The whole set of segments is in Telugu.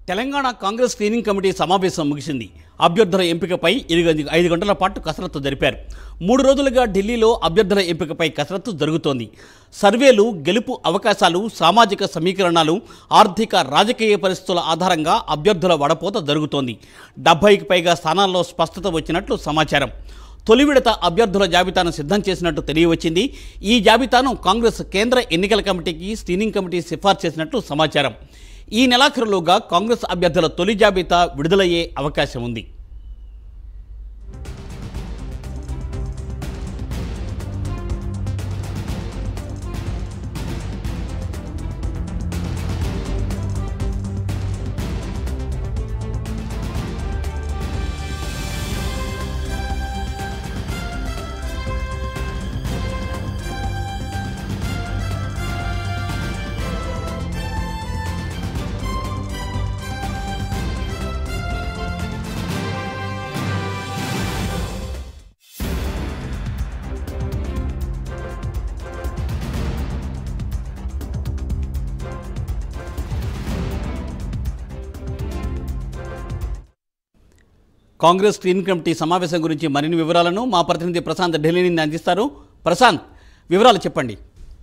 తెలంగాణ కాంగ్రెస్ స్క్రీనింగ్ కమిటీ సమావేశం ముగిసింది అభ్యర్థుల ఎంపికపై ఇరుగు ఐదు గంటల పాటు కసరత్తు జరిపారు మూడు రోజులుగా ఢిల్లీలో అభ్యర్థుల ఎంపికపై కసరత్తు జరుగుతోంది సర్వేలు గెలుపు అవకాశాలు సామాజిక సమీకరణాలు ఆర్థిక రాజకీయ పరిస్థితుల ఆధారంగా అభ్యర్థుల వడపోత జరుగుతోంది డెబ్బైకి పైగా స్థానాల్లో స్పష్టత వచ్చినట్లు సమాచారం తొలి విడత అభ్యర్థుల జాబితాను సిద్ధం చేసినట్టు తెలియవచ్చింది ఈ జాబితాను కాంగ్రెస్ కేంద్ర ఎన్నికల కమిటీకి స్క్రీనింగ్ కమిటీ సిఫార్సు చేసినట్లు సమాచారం ఈ నెలాఖరులోగా కాంగ్రెస్ అభ్యర్థుల తొలి జాబితా విడుదలయ్యే అవకాశం ఉంది కాంగ్రెస్ స్క్రీనింగ్ కమిటీ సమావేశం గురించి మరిన్ని వివరాలను మా ప్రతినిధి ప్రశాంత్ ఢిల్లీ నుండి అందిస్తారు ప్రశాంత్ వివరాలు చెప్పండి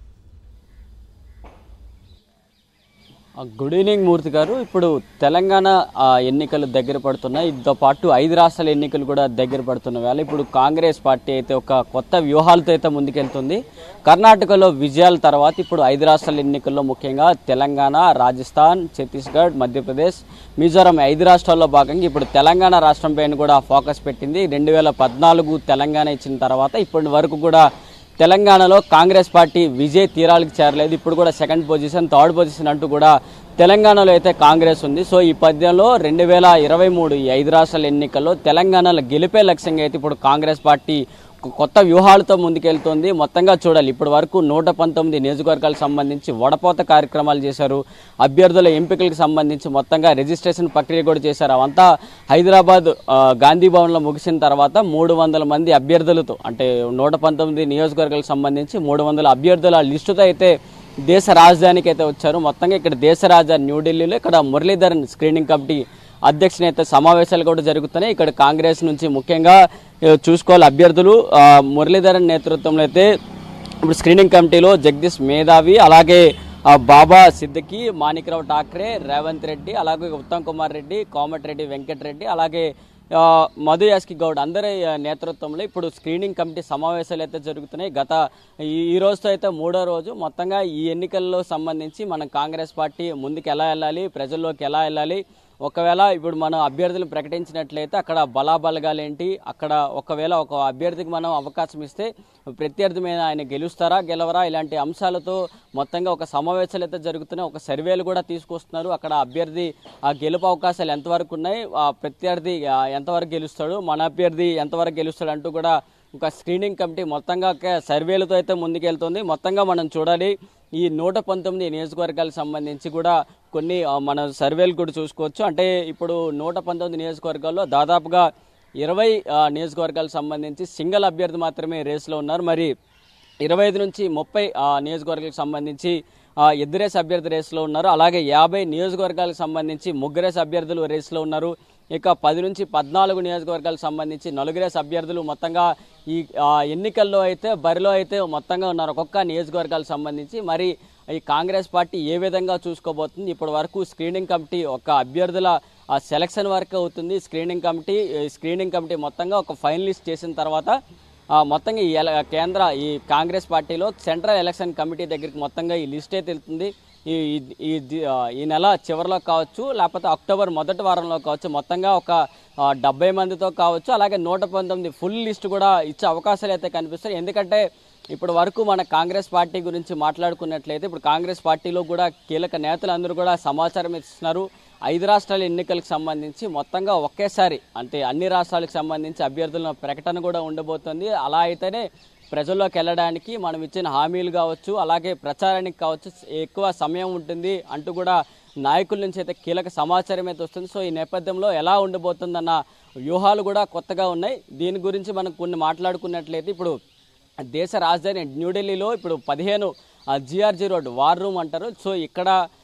ఆ, గుడ్ ఈవినింగ్ మూర్తి గారు ఇప్పుడు తెలంగాణ ఆ, ఎన్నికలు దగ్గర పడుతున్నాయి దీంతో పాటు ఐదు రాష్ట్రాల ఎన్నికలు కూడా దగ్గర పడుతున్న వేళ ఇప్పుడు కాంగ్రెస్ పార్టీ అయితే ఒక కొత్త వ్యూహాలతో అయితే ముందుకెళ్తుంది కర్ణాటకలో విజయాల తర్వాత ఇప్పుడు ఐదు రాష్ట్రాల ఎన్నికల్లో ముఖ్యంగా తెలంగాణ రాజస్థాన్ ఛత్తీస్గఢ్ మధ్యప్రదేశ్ మిజోరాం ఈ ఐదు రాష్ట్రాల్లో భాగంగా ఇప్పుడు తెలంగాణ రాష్ట్రం పైన కూడా ఫోకస్ పెట్టింది రెండు వేల పద్నాలుగు తెలంగాణ ఇచ్చిన తర్వాత ఇప్పటి వరకు కూడా తెలంగాణలో కాంగ్రెస్ పార్టీ విజయ్ తీరాలకు చేరలేదు ఇప్పుడు కూడా సెకండ్ పొజిషన్ థర్డ్ పొజిషన్ అంటూ కూడా తెలంగాణలో అయితే కాంగ్రెస్ ఉంది సో ఈ పద్యంలో రెండు వేల ఇరవై మూడు ఈ ఐదు రాష్ట్రాల ఎన్నికల్లో తెలంగాణలో గెలిపే లక్ష్యంగా అయితే ఇప్పుడు కాంగ్రెస్ పార్టీ కొ- కొత్త వ్యూహాలతో ముందుకెళ్తోంది మొత్తంగా చూడాలి ఇప్పటి వరకు నూట పంతొమ్మిది నియోజకవర్గాలకు సంబంధించి వడపోత కార్యక్రమాలు చేశారు అభ్యర్థుల ఎంపికలకు సంబంధించి మొత్తంగా రిజిస్ట్రేషన్ ప్రక్రియ కూడా చేశారు అవంతా హైదరాబాద్ ఆ, గాంధీ భవన్లో ముగిసిన తర్వాత మూడు వందల మంది అభ్యర్థులతో అంటే నూట పంతొమ్మిది నియోజకవర్గాలకు సంబంధించి మూడు వందల అభ్యర్థుల లిస్టుతో అయితే దేశ రాజధానికి అయితే వచ్చారు మొత్తంగా ఇక్కడ దేశ రాజధాని న్యూఢిల్లీలో ఇక్కడ మురళీధరన్ స్క్రీనింగ్ కమిటీ అధ్యక్షుని అయితే సమావేశాలు కూడా జరుగుతున్నాయి ఇక్కడ కాంగ్రెస్ నుంచి ముఖ్యంగా ఏ, చూసుకోవాలి అభ్యర్థులు ఆ, మురళీధరన్ నేతృత్వంలో అయితే ఇప్పుడు స్క్రీనింగ్ కమిటీలో జగదీష్ మేధావి అలాగే ఆ, బాబా సిద్దికి మాణిక్రావు ఠాక్రే రేవంత్ రెడ్డి అలాగే ఉత్తమ్ కుమార్ రెడ్డి కోమటిరెడ్డి వెంకటరెడ్డి అలాగే ఆ, మధు యాస్కి గౌడ్ అందరి ఆ, నేతృత్వంలో ఇప్పుడు స్క్రీనింగ్ కమిటీ సమావేశాలు అయితే జరుగుతున్నాయి గత ఈ ఈ రోజుతో అయితే మూడో రోజు మొత్తంగా ఈ ఎన్నికల్లో సంబంధించి మనం కాంగ్రెస్ పార్టీ ముందుకు ఎలా వెళ్ళాలి ప్రజల్లోకి ఎలా వెళ్ళాలి ఒకవేళ ఇప్పుడు మనం అభ్యర్థులు ప్రకటించినట్లయితే అక్కడ బలాబలగాలు ఏంటి అక్కడ ఒకవేళ ఒక అభ్యర్థికి మనం అవకాశం ఇస్తే ప్రత్యర్థి మీద ఆయన గెలుస్తారా గెలవరా ఇలాంటి అంశాలతో మొత్తంగా ఒక సమావేశాలు అయితే జరుగుతున్నాయి ఒక సర్వేలు కూడా తీసుకొస్తున్నారు అక్కడ అభ్యర్థి ఆ గెలుపు అవకాశాలు ఎంతవరకు ఉన్నాయి ఆ ప్రత్యర్థి ఆ, ఎంతవరకు గెలుస్తాడు మన అభ్యర్థి ఎంతవరకు గెలుస్తాడు అంటూ కూడా ఒక స్క్రీనింగ్ కమిటీ మొత్తంగా ఒక సర్వేలతో అయితే ముందుకెళ్తుంది మొత్తంగా మనం చూడాలి ఈ నూట పంతొమ్మిది నియోజకవర్గాలకు సంబంధించి కూడా కొన్ని ఆ, మన సర్వేలు కూడా చూసుకోవచ్చు అంటే ఇప్పుడు నూట పంతొమ్మిది నియోజకవర్గాల్లో దాదాపుగా ఇరవై ఆ, నియోజకవర్గాలకు సంబంధించి సింగిల్ అభ్యర్థి మాత్రమే రేసులో ఉన్నారు మరి ఇరవై ఐదు నుంచి ముప్పై ఆ, నియోజకవర్గాలకు సంబంధించి ఆ, ఇద్దరేసి అభ్యర్థి రేసులో ఉన్నారు అలాగే యాభై నియోజకవర్గాలకు సంబంధించి ముగ్గురేసి అభ్యర్థులు రేసులో ఉన్నారు ఇక పది నుంచి పద్నాలుగు నియోజకవర్గాలకు సంబంధించి నలుగురేసి అభ్యర్థులు మొత్తంగా ఈ ఆ, ఎన్నికల్లో అయితే బరిలో అయితే మొత్తంగా ఉన్నారు ఒక్కొక్క నియోజకవర్గాలకు సంబంధించి మరి ఈ కాంగ్రెస్ పార్టీ ఏ విధంగా చూసుకోబోతుంది ఇప్పటి వరకు స్క్రీనింగ్ కమిటీ ఒక అభ్యర్థుల ఆ సెలక్షన్ వరకు అవుతుంది స్క్రీనింగ్ కమిటీ ఈ స్క్రీనింగ్ కమిటీ మొత్తంగా ఒక ఫైనలిస్ట్ చేసిన తర్వాత ఆ, మొత్తంగా ఈ ఎల- కేంద్ర ఈ కాంగ్రెస్ పార్టీలో సెంట్రల్ ఎలక్షన్ కమిటీ దగ్గరికి మొత్తంగా ఈ లిస్ట్ అయితే వెళ్తుంది ఈ ఈ- ఈ ది- ఆ, ఈ నెల చివరిలో కావచ్చు లేకపోతే అక్టోబర్ మొదటి వారంలో కావచ్చు మొత్తంగా ఒక ఆ, డెబ్బై మందితో కావచ్చు అలాగే నూట పంతొమ్మిది ఫుల్ లిస్ట్ కూడా ఇచ్చే అవకాశాలు అయితే కనిపిస్తాయి ఎందుకంటే ఇప్పటి వరకు మన కాంగ్రెస్ పార్టీ గురించి మాట్లాడుకున్నట్లయితే ఇప్పుడు కాంగ్రెస్ పార్టీలో కూడా కీలక నేతలందరూ కూడా సమాచారం ఇస్తున్నారు ఐదు రాష్ట్రాల ఎన్నికలకు సంబంధించి మొత్తంగా ఒకేసారి అంటే అన్ని రాష్ట్రాలకు సంబంధించి అభ్యర్థుల ప్రకటన కూడా ఉండబోతుంది అలా అయితేనే ప్రజల్లోకి వెళ్ళడానికి మనం ఇచ్చిన హామీలు కావచ్చు అలాగే ప్రచారానికి కావచ్చు ఎక్కువ సమయం ఉంటుంది అంటూ కూడా నాయకుల నుంచి అయితే కీలక సమాచారం అయితే వస్తుంది సో ఈ నేపథ్యంలో ఎలా ఉండబోతుందన్న వ్యూహాలు కూడా కొత్తగా ఉన్నాయి దీని గురించి మనం కొన్ని మాట్లాడుకున్నట్లయితే ఇప్పుడు దేశ రాజధాని న్యూఢిల్లీలో ఇప్పుడు పదిహేను జిఆర్జీ రోడ్ వార్ రూమ్ అంటారు సో ఇక్కడ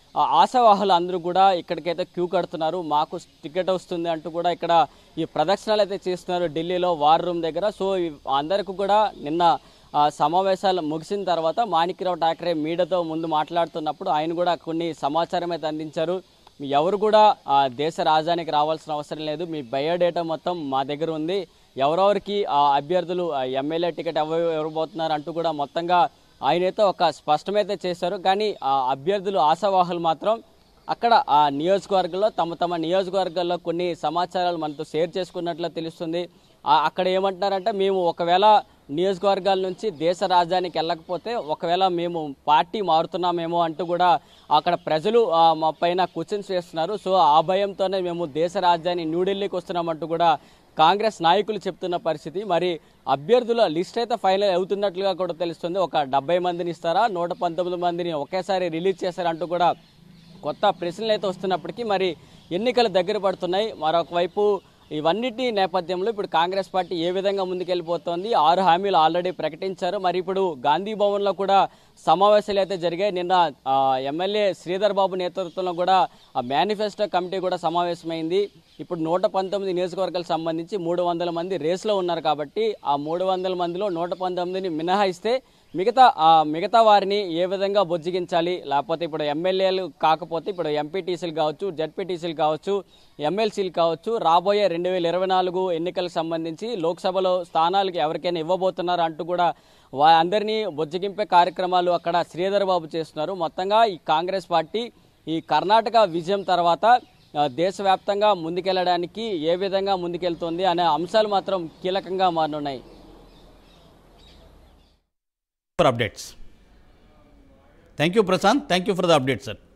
ఆ ఆశావాహులు అందరూ కూడా ఇక్కడికైతే క్యూ కడుతున్నారు మాకు టికెట్ వస్తుంది అంటూ కూడా ఇక్కడ ఈ ప్రదక్షిణలు అయితే చేస్తున్నారు ఢిల్లీలో వార్ రూమ్ దగ్గర సో ఈ అందరికీ కూడా నిన్న ఆ, సమావేశాలు ముగిసిన తర్వాత మాణిక్యరావు ఠాకరే మీడియాతో ముందు మాట్లాడుతున్నప్పుడు ఆయన కూడా కొన్ని సమాచారం అయితే అందించారు మీ ఎవరు కూడా ఆ, దేశ రాజధానికి రావాల్సిన అవసరం లేదు మీ బయోడేటా మొత్తం మా దగ్గర ఉంది ఎవరెవరికి ఆ అభ్యర్థులు ఆ, ఎమ్మెల్యే టికెట్ ఎవరు ఎవరు పోతున్నారు అంటూ కూడా మొత్తంగా ఆయనైతే ఒక స్పష్టమైతే చేశారు కానీ ఆ అభ్యర్థులు ఆశావాహులు మాత్రం అక్కడ ఆ నియోజకవర్గంలో తమ తమ నియోజకవర్గాల్లో కొన్ని సమాచారాలు మనతో షేర్ చేసుకున్నట్లు తెలుస్తుంది ఆ- అక్కడ ఏమంటున్నారంటే మేము ఒకవేళ నియోజకవర్గాల నుంచి దేశ రాజధానికి వెళ్ళకపోతే ఒకవేళ మేము పార్టీ మారుతున్నామేమో అంటూ కూడా అక్కడ ప్రజలు ఆ, మా పైన క్వశ్చన్స్ వేస్తున్నారు సో ఆ భయంతోనే మేము దేశ రాజధాని న్యూఢిల్లీకి వస్తున్నామంటూ కూడా కాంగ్రెస్ నాయకులు చెప్తున్న పరిస్థితి మరి అభ్యర్థుల లిస్ట్ అయితే ఫైనల్ అవుతున్నట్లుగా కూడా తెలుస్తుంది ఒక డెబ్బై మందిని ఇస్తారా నూట పంతొమ్మిది మందిని ఒకేసారి రిలీజ్ చేశారంటూ కూడా కొత్త ప్రశ్నలు అయితే వస్తున్నప్పటికీ మరి ఎన్నికలు దగ్గర పడుతున్నాయి మరొక వైపు ఇవన్నిటి నేపథ్యంలో ఇప్పుడు కాంగ్రెస్ పార్టీ ఏ విధంగా ముందుకెళ్ళిపోతోంది ఆరు హామీలు ఆల్రెడీ ప్రకటించారు మరి ఇప్పుడు గాంధీ భవన్లో కూడా సమావేశాలు అయితే జరిగాయి నిన్న ఆ, ఎమ్మెల్యే శ్రీధర్ బాబు నేతృత్వంలో కూడా ఆ మేనిఫెస్టో కమిటీ కూడా సమావేశమైంది ఇప్పుడు నూట పంతొమ్మిది నియోజకవర్గాలకు సంబంధించి మూడు వందల మంది రేసులో ఉన్నారు కాబట్టి ఆ మూడు వందల మందిలో నూట పంతొమ్మిదిని మినహాయిస్తే మిగతా ఆ మిగతా వారిని ఏ విధంగా బొజ్జిగించాలి లేకపోతే ఇప్పుడు ఎమ్మెల్యేలు కాకపోతే ఇప్పుడు ఎంపీటీసీలు కావచ్చు జడ్పీటీసీలు కావచ్చు ఎమ్మెల్సీలు కావచ్చు రాబోయే రెండు వేల ఇరవై నాలుగు ఎన్నికలకు సంబంధించి లోక్సభలో స్థానాలకు ఎవరికైనా ఇవ్వబోతున్నారు అంటూ కూడా వా అందరినీ బొజ్జగింపే కార్యక్రమాలు అక్కడ శ్రీధర్ బాబు చేస్తున్నారు మొత్తంగా ఈ కాంగ్రెస్ పార్టీ ఈ కర్ణాటక విజయం తర్వాత ఆ, దేశవ్యాప్తంగా ముందుకెళ్ళడానికి ఏ విధంగా ముందుకెళ్తుంది అనే అంశాలు మాత్రం కీలకంగా మారనున్నాయి for updates thank you Prashant thank you for the update sir